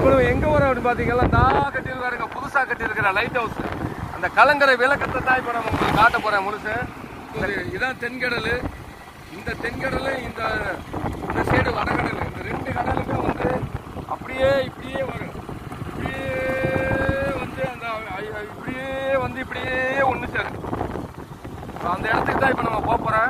இப்போ நம்ம எங்க வரோம் அப்படின்னு பாத்தீங்கன்னா நான் கட்டியிருக்காருங்க புதுசா கட்டியிருக்கிற லைட் ஹவுஸ் அந்த கலங்கரை விளக்கத்தை தான் இப்போ நம்ம உங்களுக்கு காட்ட போறேன் முழுசு இது- இதான் தென்கடல் இந்த தென்கடல் இந்த இந்த சைடு வடகடல் இந்த ரெண்டு கடலுக்கும் வந்து அப்படியே இப்படியே வரும் இப்படியே வந்து அந்த ஐ- ஐ- இப்படியே வந்து இப்படியே ஒன்று சேரும் So, அந்த இடத்துக்கு தான் இப்போ நம்ம போக போறோம்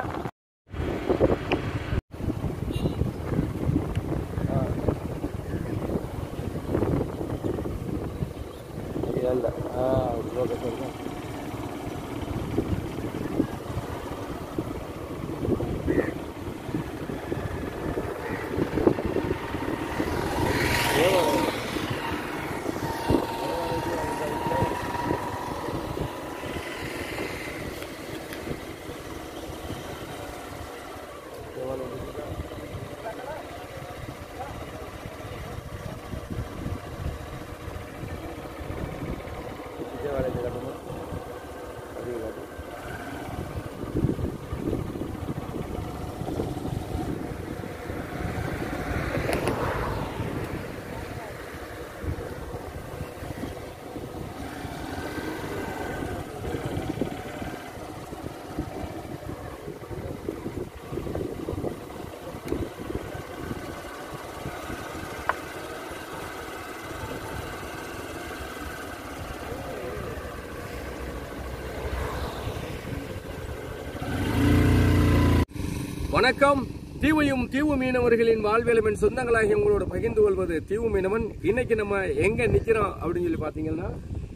வணக்கம் தீவையும் தீவு மீனவர்களின் வாழ்வேலமன் சொந்தங்களாகி உங்களோட பகிர்ந்து கொள்வது தீவு மீனவன் இன்னைக்கு நம்ம எங்க நிக்கிறோம் அப்படின்னு சொல்லி பாத்தீங்கன்னா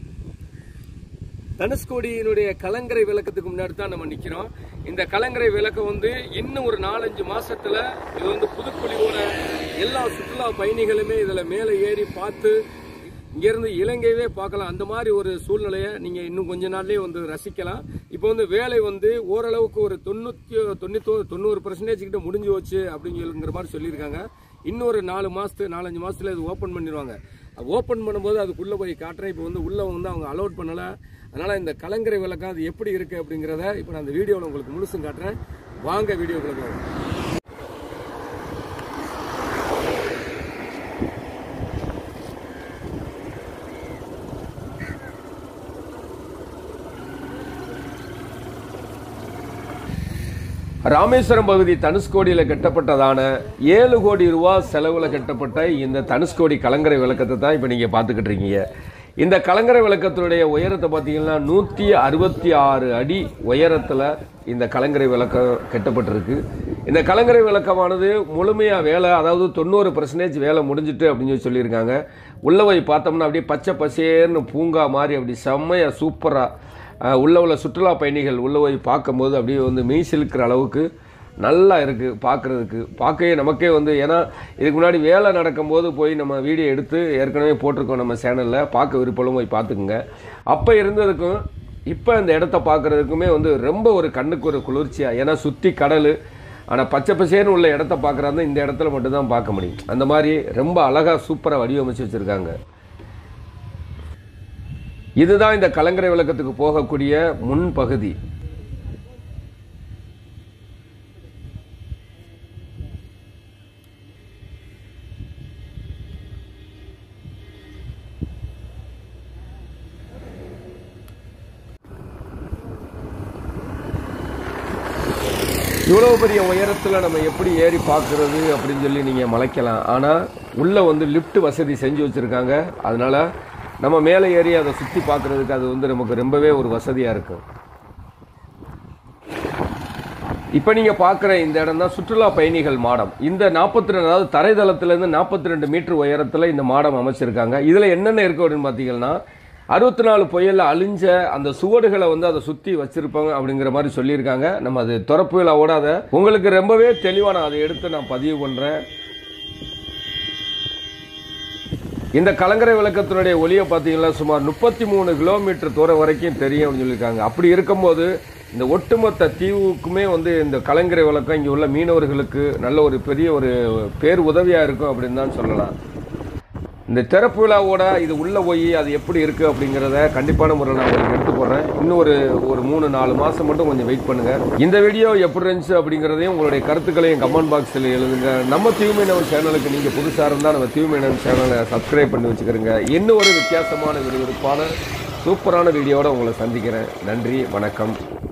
தனுஷ்கோடியினுடைய கலங்கரை விளக்கத்துக்கு முன்னாடி தான் நம்ம நிக்கிறோம் இந்த கலங்கரை விளக்கம் வந்து இன்னும் ஒரு நாலஞ்சு மாசத்துல இது வந்து புதுக்குழியோட எல்லா சுற்றுலா பயணிகளுமே இதுல மேலே ஏறி பார்த்து இங்கிருந்து இலங்கையவே பார்க்கலாம் அந்த மாதிரி ஒரு சூழ்நிலையை நீங்க இன்னும் கொஞ்ச நாள்லயே வந்து ரசிக்கலாம் இப்போ வந்து வேலை வந்து ஓரளவுக்கு ஒரு தொண்ணூத்தி தொண்ணூத்தோ தொண்ணூறு பர்சன்டேஜ் கிட்ட முடிஞ்சு வச்சு அப்படிங்கிற மாதிரி சொல்லியிருக்காங்க இன்னொரு நாலு மாசத்து நாலஞ்சு மாசத்துல இது ஓப்பன் பண்ணிடுவாங்க ஓப்பன் பண்ணும்போது அதுக்குள்ள போய் காட்டுறேன் இப்போ வந்து உள்ள வந்து அவங்க அலோட் பண்ணல அதனால இந்த கலங்கரை விளக்கம் அது எப்படி இருக்கு அப்படிங்கிறத இப்போ நான் அந்த வீடியோவில் உங்களுக்கு முழுசும் காட்டுறேன் வாங்க வீடியோக்குள்ள போவோம் ராமேஸ்வரம் பகுதி தனுஷ்கோடியில் கட்டப்பட்டதான ஏழு கோடி ரூபா செலவில் கட்டப்பட்ட இந்த தனுஷ்கோடி கலங்கரை விளக்கத்தை தான் இப்போ நீங்கள் பார்த்துக்கிட்டு இருக்கீங்க இந்த கலங்கரை விளக்கத்தினுடைய உயரத்தை பார்த்தீங்கன்னா நூற்றி அறுபத்தி ஆறு அடி உயரத்தில் இந்த கலங்கரை விளக்கம் கட்டப்பட்டிருக்கு இந்த கலங்கரை விளக்கமானது முழுமையாக வேலை அதாவது தொண்ணூறு பர்சன்டேஜ் வேலை முடிஞ்சிட்டு அப்படின்னு சொல்லி சொல்லியிருக்காங்க உள்ள போய் பார்த்தோம்னா அப்படியே பச்சை பசேர்னு பூங்கா மாதிரி அப்படி செம்மையாக சூப்பராக அஹ் உள்ள உள்ள சுற்றுலா பயணிகள் உள்ள போய் பார்க்கும்போது அப்படியே வந்து மெய் சிலுக்கிற அளவுக்கு நல்லா இருக்குது பார்க்குறதுக்கு பார்க்கவே நமக்கே வந்து ஏன்னா இதுக்கு முன்னாடி வேலை நடக்கும்போது போய் நம்ம வீடியோ எடுத்து ஏற்கனவே போட்டிருக்கோம் நம்ம சேனலில் பார்க்க விருப்பம் போய் பார்த்துக்குங்க அப்போ இருந்ததுக்கும் இப்போ இந்த இடத்த பார்க்குறதுக்குமே வந்து ரொம்ப ஒரு கண்ணுக்கு ஒரு குளிர்ச்சியாக ஏன்னா சுற்றி கடல் ஆனால் பச்சை பசேன்னு உள்ள இடத்த பார்க்குறாங்க இந்த இடத்துல மட்டும்தான் பார்க்க முடியும் அந்த மாதிரி ரொம்ப அழகாக சூப்பராக வடிவமைச்சு வச்சுருக்காங்க இதுதான் இந்த கலங்கரை விளக்கத்துக்கு போகக்கூடிய முன் பகுதி இவ்வளவு பெரிய உயரத்தில் நம்ம எப்படி ஏறி பார்க்கறது அப்படின்னு சொல்லி நீங்கள் மலைக்கலாம் ஆனால் உள்ளே வந்து லிஃப்ட் வசதி செஞ்சு வச்சுருக்காங்க அதனால நம்ம மேலே ஏறி அதை சுற்றி பார்க்கறதுக்கு அது வந்து நமக்கு ரொம்பவே ஒரு வசதியாக இருக்கும் இப்போ நீங்கள் பார்க்குற இந்த இடம் தான் சுற்றுலா பயணிகள் மாடம் இந்த நாற்பத்தி ரெண்டு அதாவது தரைதளத்திலேருந்து நாற்பத்தி ரெண்டு மீட்டர் உயரத்தில் இந்த மாடம் அமைச்சிருக்காங்க இதில் என்னென்ன இருக்கு அப்படின்னு பார்த்தீங்கன்னா அறுபத்தி நாலு புயலில் அழிஞ்ச அந்த சுவடுகளை வந்து அதை சுற்றி வச்சிருப்பாங்க அப்படிங்கிற மாதிரி சொல்லியிருக்காங்க நம்ம அது திறப்பு விழாவோட அதை உங்களுக்கு ரொம்பவே தெளிவாக நான் அதை எடுத்து நான் பதிவு பண்ணுறேன் இந்த கலங்கரை விளக்கத்தினுடைய ஒளியை பார்த்தீங்கன்னா சுமார் முப்பத்தி மூணு கிலோமீட்டர் தூரம் வரைக்கும் தெரியும் அப்படின்னு சொல்லியிருக்காங்க அப்படி இருக்கும்போது இந்த ஒட்டுமொத்த தீவுக்குமே வந்து இந்த கலங்கரை விளக்கம் இங்கே உள்ள மீனவர்களுக்கு நல்ல ஒரு பெரிய ஒரு பேர் உதவியாக இருக்கும் அப்படின்னு தான் சொல்லலாம் இந்த திறப்பு விழாவோட இது உள்ளே போய் அது எப்படி இருக்குது அப்படிங்கிறத கண்டிப்பான முறையில் நான் உங்களுக்கு எடுத்து போடுறேன் இன்னும் ஒரு ஒரு மூணு நாலு மாதம் மட்டும் கொஞ்சம் வெயிட் பண்ணுங்கள் இந்த வீடியோ எப்படி இருந்துச்சு அப்படிங்கிறதையும் உங்களுடைய கருத்துக்களையும் கமெண்ட் பாக்ஸில் எழுதுங்க நம்ம தீவுமீனவர் சேனலுக்கு நீங்கள் புதுசாக இருந்தால் நம்ம தீவுமீனவர் சேனலை சப்ஸ்கிரைப் பண்ணி வச்சுக்கிறோங்க இன்னும் ஒரு வித்தியாசமான விறுவிறுப்பான சூப்பரான வீடியோட உங்களை சந்திக்கிறேன் நன்றி வணக்கம்